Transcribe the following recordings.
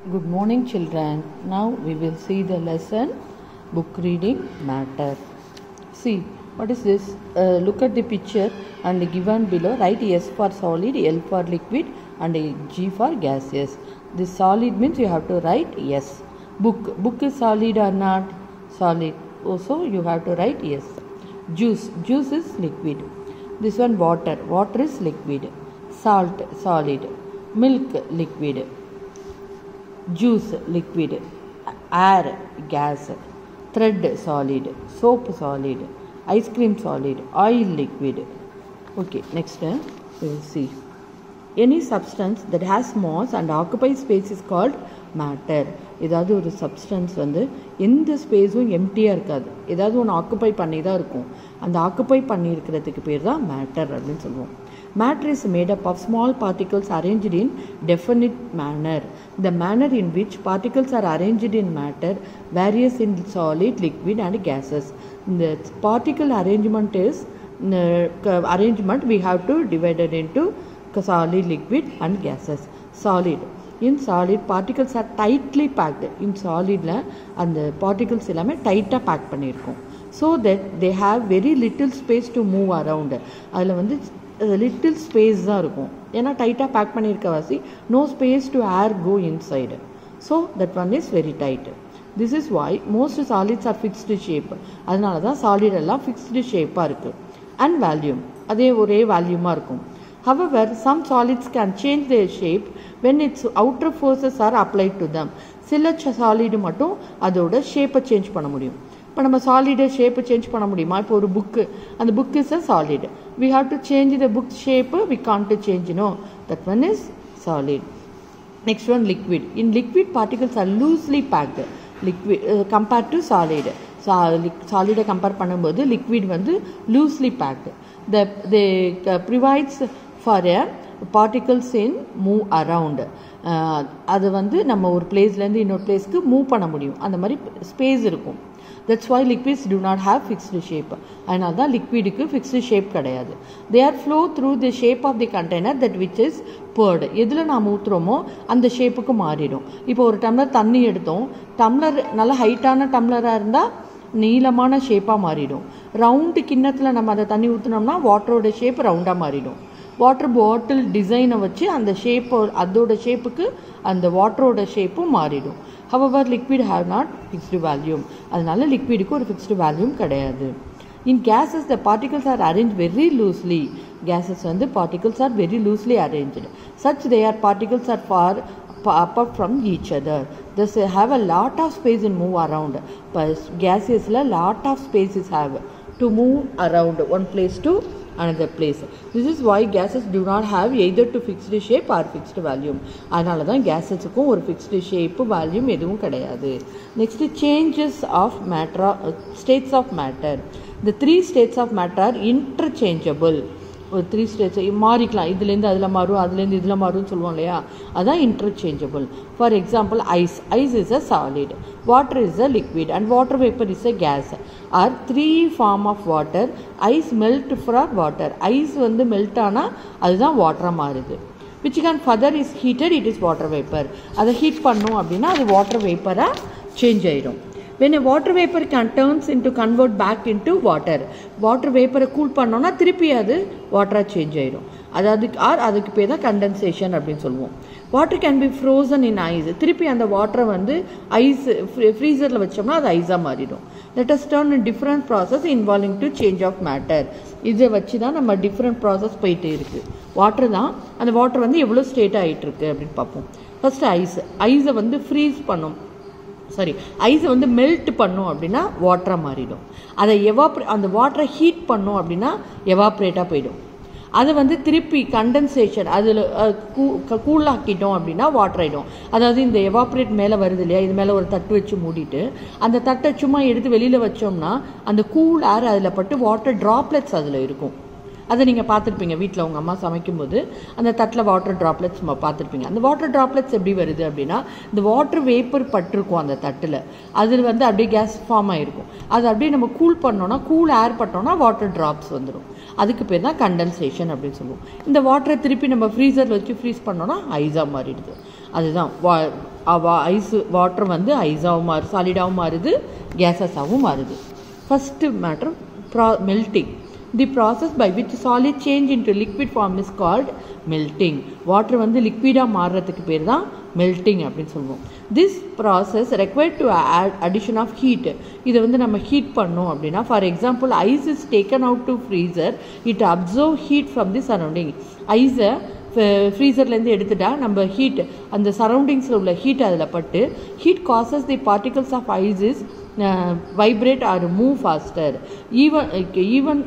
Good morning, children. Now we will see the lesson book reading matter. See, what is this? Uh, look at the picture and given below. Write S for solid, L for liquid, and G for gaseous. This solid means you have to write S. Book. Book is solid or not? Solid. Also, you have to write yes. Juice. Juice is liquid. This one water. Water is liquid. Salt. Solid. Milk. Liquid. juice liquid air gas thread solid soap solid ice cream solid oil liquid okay next uh, we will see any substance that has mass and occupies space is called matter ஏதாவது ஒரு substance வந்து எந்த ஸ்பேஸும் எம்டியாக இருக்காது ஏதாவது ஒன்று occupy பண்ணி தான் இருக்கும் அந்த ஆக்குப்பை பண்ணி இருக்கிறதுக்கு பேர் தான் மேட்டர் அப்படின்னு சொல்லுவோம் Matter is made up of small particles arranged in definite manner. The manner in which particles are arranged in matter varies in solid, liquid, and gases. The particle arrangement is uh, arrangement we have to divide it into solid, liquid, and gases. Solid. In solid, particles are tightly packed. In solidல அந்த particles எல்லாமே டைட்டாக pack பண்ணியிருக்கோம் so that they have very little space to move around அதில் வந்து little space தான் இருக்கும் ஏன்னா டைட்டாக பேக் பண்ணியிருக்க வாசி no space to air go inside so that one is very tight this is why most solids are fixed shape அதனால தான் சாலிட் எல்லாம் ஃபிக்ஸ்டு ஷேப்பாக இருக்குது அண்ட் வேல்யூம் அதே ஒரே வேல்யூமாக இருக்கும் however some solids can change the shape when it's outer forces are apply to them சில சாலிடு மட்டும் அதோட ஷேப்பை சேஞ்ச் பண்ண முடியும் இப்போ நம்ம சாலிடை ஷேப்பை சேஞ்ச் பண்ண முடியுமா இப்போ ஒரு புக்கு அந்த book is a solid we have to change the book shape we can't to change no that one is solid next one liquid in liquid particles are loosely packed liquid compared to solid solid compare பண்ணும்போது liquid வந்து loosely packed the they provides for a particles in move around அது வந்து நம்ம ஒரு பிளேஸ்லேருந்து இன்னொரு பிளேஸ்க்கு move பண்ண முடியும் அந்த மாதிரி ஸ்பேஸ் இருக்கும் that's why liquids do not have fixed shape அதனால தான் லிக்விடுக்கு ஃபிக்ஸ்டு ஷேப் கிடையாது they are flow through the shape of the container that which is poured எதில் நாம் ஊற்றுறோமோ அந்த ஷேப்புக்கு மாறிடும் இப்போ ஒரு டம்ளர் தண்ணி எடுத்தோம் டம்ளர் நல்ல ஹைட்டான டம்ளராக இருந்தால் நீளமான ஷேப்பாக மாறிடும் ரவுண்டு கிண்ணத்தில் நம்ம அதை தண்ணி ஊற்றினோம்னா வாட்டரோட ஷேப் ரவுண்டாக மாறிடும் வாட்டர் பாட்டில் டிசைனை வச்சு அந்த ஷேப்போ அதோட ஷேப்புக்கு அந்த வாட்டரோட ஷேப்பும் மாறிடும் however liquid have not fixed volume அதனால லிக்விடுக்கு ஒரு ஃபிக்ஸ்டு வேல்யூம் கிடையாது in gases the particles are arrange very loosely gases வந்து particles are very loosely arrange such they are particles are far apart from each other thus they have a lot of space and move around but gases la lot of spaces have to move around one place to another place this is why gases do not have either to fixed shape or fixed volume அதனால தான் கேஸஸுக்கும் ஒரு fixed shape volume எதுவும் கிடையாது next changes of matter states of matter the three states of matter are interchangeable ஒரு three states மாறிக்கலாம் இதுலேருந்து அதில் மாறும் அதுலேருந்து இதில் மாறும்னு சொல்லுவோம் இல்லையா அதான் interchangeable for example ice ice is a solid water is a liquid and water vapour is a gas are three form of water ice melt for water ice வந்து மெல்ட் ஆனால் அதுதான் வாட்டராக மாறுது which can further is heated it is water vapour அதை heat பண்ணோம் அப்படின்னா அது water வேப்பராக சேஞ்ச் ஆயிடும் when a water vapor can turns into convert back into water water வேப்பரை கூல் பண்ணோன்னா திருப்பி அது வாட்டராக சேஞ்ச் ஆயிடும் அதாவது ஆர் அதுக்கு பேர் தான் கண்டென்சேஷன் அப்படின்னு சொல்லுவோம் water can be frozen in ice திருப்பி அந்த வாட்டரை வந்து ஐஸ் ஃப்ரீசரில் வச்சோம்னா அது ஐஸாக மாறிடும் let us turn in different process involving to change of matter இதை வச்சு தான் நம்ம டிஃப்ரெண்ட் ப்ராசஸ் போயிட்டு இருக்குது வாட்டர் தான் அந்த வாட்டர் வந்து எவ்வளோ ஸ்டேட் ஆகிட்டு இருக்கு அப்படின்னு பார்ப்போம் ஃபஸ்ட்டு ஐஸ் ஐஸை வந்து ஃப்ரீஸ் பண்ணும் சாரி ஐஸை வந்து மெல்ட் பண்ணும் அப்படின்னா வாட்டராக மாறிடும் அதை எவாப்ரே அந்த வாட்டரை ஹீட் பண்ணும் அப்படின்னா எவாப்ரேட்டாக போயிடும் அதை வந்து திருப்பி கண்டென்சேஷன் அதில் கூலாக்கிட்டோம் அப்படின்னா வாட்டர் ஆகிடும் அதாவது இந்த எவாப்ரேட் மேலே வருது இல்லையா இது மேலே ஒரு தட்டு வச்சு மூடிட்டு அந்த தட்டை சும்மா எடுத்து வெளியில் வச்சோம்னா அந்த கூல் ஏர் அதில் பட்டு வாட்டர் ட்ராப்லெட்ஸ் அதில் இருக்கும் அதை நீங்கள் பார்த்துருப்பீங்க வீட்டில் உங்கள் அம்மா சமைக்கும்போது அந்த தட்டில் வாட்டர் ட்ராப்லெட்ஸ் பார்த்துருப்பீங்க அந்த வாட்டர் ட்ராப்லெட்ஸ் எப்படி வருது அப்படின்னா இந்த வாட்டர் வேப்பர் பட்டிருக்கும் அந்த தட்டில் அதில் வந்து அப்படியே கேஸ் ஃபார்ம் ஆகிருக்கும் அது அப்படியே நம்ம கூல் பண்ணோன்னா கூல் ஏர் பட்டோம்னா வாட்டர் ட்ராப்ஸ் வந்துடும் அதுக்கு பேர் தான் கண்டென்சேஷன் அப்படின்னு சொல்லுவோம் இந்த வாட்டரை திருப்பி நம்ம ஃப்ரீசரில் வச்சு ஃப்ரீஸ் பண்ணோன்னா ஐஸாக மாறிடுது அதுதான் வா அவா ஐஸ் வாட்டர் வந்து ஐஸாகவும் மாறுது சாலிடாகவும் மாறுது கேஸஸாகவும் மாறுது ஃபஸ்ட்டு மேட்ரு ப்ரா melting the process by which solid change into liquid form is called melting water வந்து லிக்விடாக மாறுறதுக்கு பேர் தான் மெல்ட்டிங் அப்படின்னு சொல்லுவோம் this process required to add addition of heat இதை வந்து நம்ம ஹீட் பண்ணோம் அப்படின்னா for example ice is taken out to freezer it absorb heat from the surrounding ஐஸை ஃப்ரீசர்லேருந்து எடுத்துட்டா நம்ம ஹீட் அந்த சரௌண்டிங்ஸில் உள்ள ஹீட் அதில் பட்டு heat causes the particles of ice is vibrate or move faster even even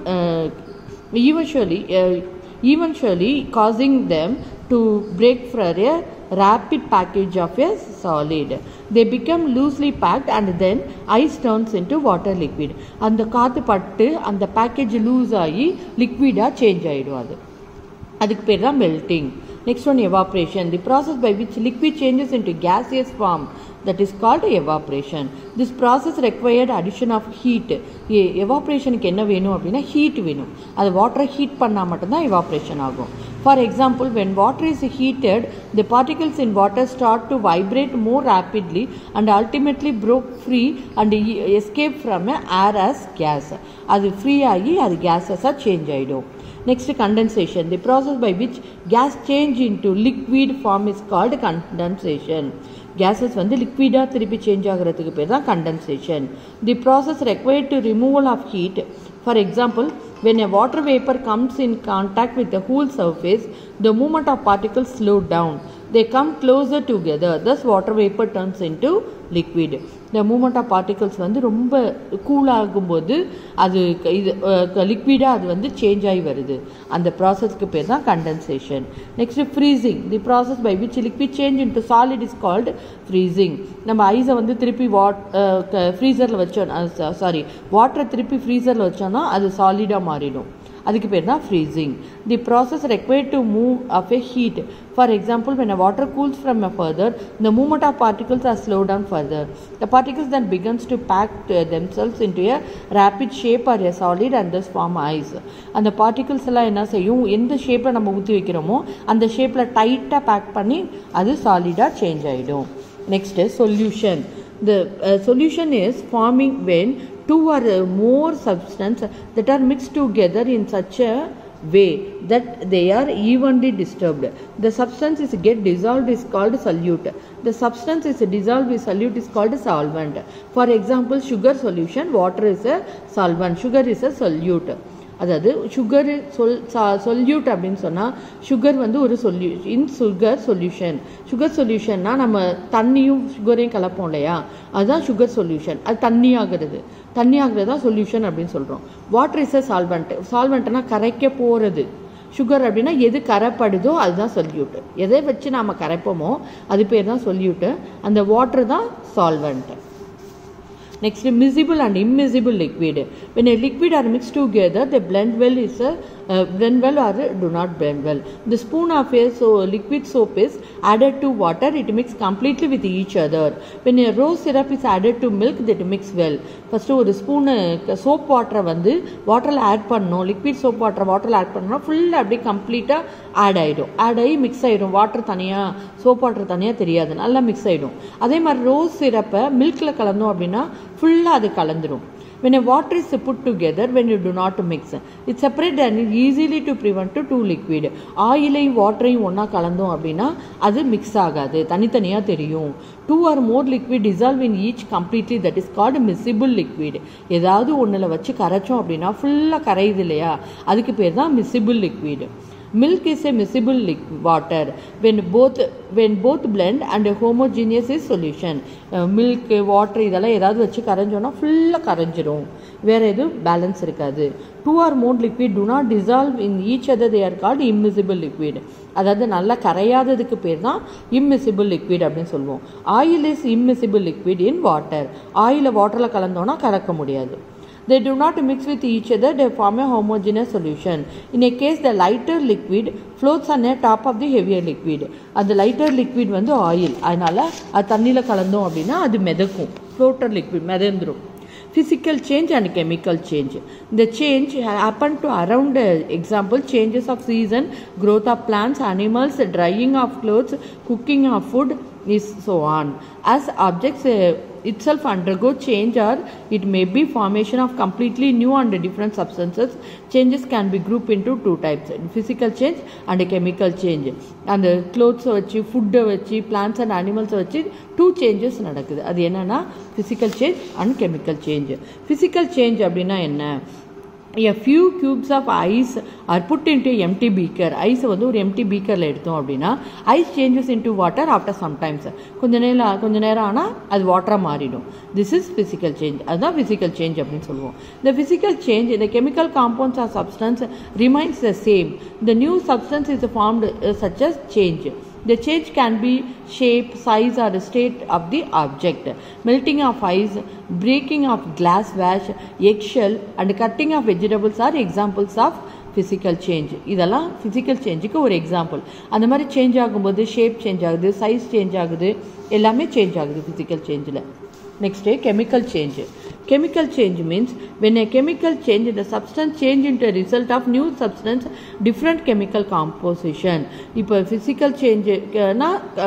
eventually uh, eventually causing them to break for a rapid package of a solid they become loosely packed and then ice turns into water liquid அந்த காற்று பட்டு அந்த package loose ஆகி லிக்விடாக change ஆகிடும் அது அதுக்கு பேர் தான் melting next one evaporation the process by which liquid changes into gaseous form that is called evaporation this process required addition of heat எவாப்ரேஷனுக்கு என்ன வேணும் அப்படின்னா ஹீட் வேணும் அது வாட்டரை ஹீட் பண்ணால் மட்டும்தான் எவாப்ரேஷன் ஆகும் for example when water is heated the particles in water start to vibrate more rapidly and ultimately broke free and escape from air as gas அது ஃப்ரீ ஆகி அது கேஸஸாக சேஞ்ச் ஆகிடும் Next, condensation. The process by which gas change into liquid form is called condensation. gases வந்து லிக்விடாக திருப்பி change ஆகிறதுக்கு பேர் தான் condensation the process required to removal of heat for example when a water vapor comes in contact with the whole surface the movement of particles slow down they come closer together thus water vapor turns into liquid the movement of particles வந்து ரொம்ப cool ஆகும்போது அது க- இது லிக்விடாக அது வந்து change ஆகி வருது அந்த ப்ராசஸ்க்கு பேர் தான் கண்டென்சேஷன் next freezing the process by which liquid change into solid is called freezing நம்ம ஐஸை வந்து திருப்பி வாட் ஃப்ரீசரில் வச்சோம் சாரி வாட்டரை திருப்பி ஃப்ரீசரில் வச்சோம்னா அது சாலிடாக மாறிடும் அதுக்கு பேர் தான் freezing the process required to move of a heat for example when a water cools from a further the movement of particles are slowed down further the particles then begins to pack uh, themselves into a rapid shape or a solid and thus form ice அந்த particles எல்லாம் என்ன செய்யும் எந்த ஷேப்பில் நம்ம ஊற்றி வைக்கிறோமோ அந்த ஷேப்பில் டைட்டாக பேக் பண்ணி அது சாலிடாக சேஞ்ச் ஆகிடும் next solution the uh, solution is forming when two or uh, more substance that are mixed together in such a way that they are evenly disturbed the substance is get dissolved is called solute the substance is dissolved with solute is called solvent for example sugar solution water is a solvent sugar is a solute அதாவது sugar சொல் solute அப்படின்னு சொன்னால் sugar வந்து ஒரு சொல்யூ இன் sugar solution sugar சொல்யூஷன்னா நம்ம தண்ணியும் சுகரையும் கலப்போம் இல்லையா அதுதான் சுகர் சொல்யூஷன் அது தண்ணி ஆகிறது தண்ணி ஆகிறது தான் சொல்யூஷன் அப்படின்னு சொல்கிறோம் வாட்டர் இஸ் அ சால்வெண்ட் சால்வெண்ட்னா கரைக்க போகிறது சுகர் அப்படின்னா எது கரைப்படுதோ அதுதான் சொல்யூட்டு எதை வச்சு நாம் கரைப்போமோ அது பேர் தான் சொல்யூட்டு அந்த வாட்டர் தான் solvent Next, miscible and immiscible liquid. When a liquid are mixed together, they blend well is a uh, blend well or do not blend well. The spoon of a so liquid soap is added to water, it mix completely with each other. When a rose syrup is added to milk, that mix well. First ஒரு spoon soap வாட்டரை வந்து வாட்டரில் add பண்ணணும் liquid soap வாட்டரை வாட்டரில் add பண்ணோம்னா ஃபுல்லாக அப்படியே கம்ப்ளீட்டாக ஆட் ஆகிடும் ஆட் ஆகி மிக்ஸ் ஆகிடும் வாட்டர் தனியாக சோப் வாட்டர் தனியாக தெரியாது நல்லா மிக்ஸ் ஆகிடும் அதே மாதிரி ரோஸ் சிரப்பை மில்கில் கலந்தோம் அப்படின்னா ஃபுல்லாக அது கலந்துரும் when a water is put together when you do not mix it separate and easily to prevent to two liquid ஆயிலையும் வாட்டரையும் ஒன்றா கலந்தோம் அப்படின்னா அது மிக்ஸ் ஆகாது தனித்தனியாக தெரியும் two or more liquid dissolve in each completely that is called miscible liquid ஏதாவது ஒன்றில் வச்சு கரைச்சோம் அப்படின்னா ஃபுல்லாக கரையுது இல்லையா அதுக்கு பேர் தான் miscible liquid milk is a miscible liquid water when both when both blend and homogeneous is solution milk water இதெல்லாம் ஏதாவது வச்சு கரைஞ்சோன்னா ஃபுல்லாக கரைஞ்சிரும் வேறு எதுவும் பேலன்ஸ் இருக்காது two or more liquid do not dissolve in each other they are called immiscible liquid அதாவது நல்லா கரையாததுக்கு பேர் தான் immiscible liquid அப்படின்னு சொல்லுவோம் oil is immiscible liquid in water ஆயிலை வாட்டரில் கலந்தோன்னா கலக்க முடியாது They do not mix with each other, they form a homogeneous solution. In a case, the lighter liquid floats on the top of the heavier liquid. அந்த lighter liquid வந்து oil அதனால் அது தண்ணியில் கலந்தோம் அப்படின்னா அது மிதக்கும் ஃப்ளோட்டர் லிக்விட் மிதந்துரும் physical change and chemical change the change happen to around uh, example changes of season growth of plants animals drying of clothes cooking of food is so on. As objects uh, itself undergo change or it may be formation of completely new and different substances, changes can be grouped into two types, physical change and chemical change. அந்த clothes வச்சு ஃபுட்டை வச்சு plants and அனிமல்ஸை வச்சு two changes நடக்குது அது என்னன்னா physical change and chemical change physical change அப்படின்னா என்ன a few cubes of ice are put into a empty beaker ஐஸை வந்து ஒரு எம்டி பீக்கரில் எடுத்தோம் அப்படின்னா ice changes into water after sometimes கொஞ்ச நேரம் கொஞ்ச நேரம் ஆனால் அது வாட்டராக மாறிடும் திஸ் இஸ் ஃபிசிக்கல் சேஞ்ச் அதுதான் ஃபிசிக்கல் சேஞ்ச் அப்படின்னு சொல்லுவோம் இந்த ஃபிசிக்கல் சேஞ்ச் இந்த chemical compounds or substance remains the same the new substance is formed such as change The change can be shape, size or state of the object. Melting of ice, breaking of glass wash, eggshell and cutting of vegetables are examples of physical change. இதெல்லாம் physical changeக்கு ஒரு example அந்த மாதிரி change ஆகும்போது shape change ஆகுது size change ஆகுது எல்லாமே change ஆகுது physical சேஞ்சில் next chemical change chemical change means when a chemical change the substance change into a result of new substance different chemical composition இப்போ physical change னா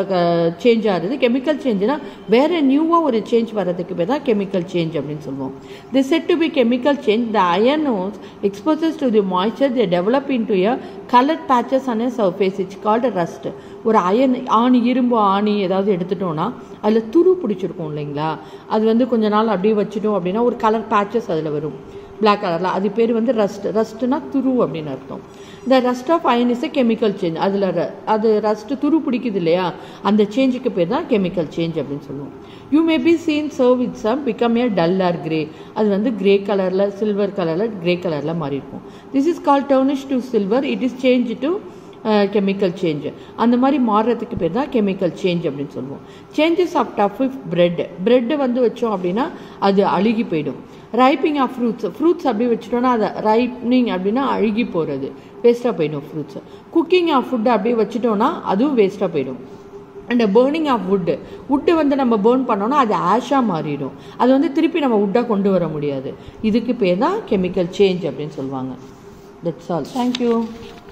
change ஆகுது chemical சேஞ்ச்னா வேற நியூவாக ஒரு சேஞ்ச் வர்றதுக்கு பேர் தான் கெமிக்கல் சேஞ்ச் அப்படின்னு சொல்லுவோம் the set to be chemical change the irons exposes to the moisture the develop in to a coloured patches on a surface it's called rust ஒரு அயன் ஆணி இரும்பு ஆணி ஏதாவது எடுத்துட்டோம்னா அதில் துரு பிடிச்சிருக்கும் இல்லைங்களா அது வந்து கொஞ்ச நாள் அப்படியே வச்சுட்டோம் அப்படின்னா ஒரு கலர் பேச்சஸ் அதில் வரும் பிளாக் கலரில் அது பேர் வந்து ரஸ்ட் ரஸ்ட்னா துரு அப்படின்னு அர்த்தம் இந்த rust of iron is a chemical change அதில் அது ரஸ்ட் துரு பிடிக்குது இல்லையா அந்த சேஞ்சுக்கு பேர் தான் கெமிக்கல் சேஞ்ச் அப்படின்னு சொல்லுவோம் you may be seen serve it some become a dull or grey அது வந்து கிரே கலரில் சில்வர் கலரில் கிரே கலரில் மாறி இருக்கும் this is call tarnish to silver it is change to chemical change அந்த மாதிரி மாறுறதுக்கு பேர் தான் கெமிக்கல் சேஞ்ச் அப்படின்னு சொல்லுவோம் changes of tough if bread bread வந்து வச்சோம் அப்படின்னா அது அழுகி போயிடும் ரைப்பிங் ஆஃப் ஃப்ரூட்ஸ் ஃப்ரூட்ஸ் அப்படி வச்சுட்டோன்னா அதை ரைப்னிங் அப்படின்னா அழுகி போகிறது வேஸ்ட்டாக போயிடும் ஃப்ரூட்ஸ் குக்கிங் ஆஃப் ஃபுட்டு அப்படியே வச்சுட்டோன்னா அதுவும் வேஸ்ட்டாக போயிடும் and burning of wood wood வந்து நம்ம பேர்ன் பண்ணோன்னா அது ஆஷாக மாறிடும் அது வந்து திருப்பி நம்ம வுட்டாக கொண்டு வர முடியாது இதுக்கு பேர் தான் கெமிக்கல் சேஞ்ச் அப்படின்னு சொல்லுவாங்க தட்ஸ் ஆல் தேங்க்யூ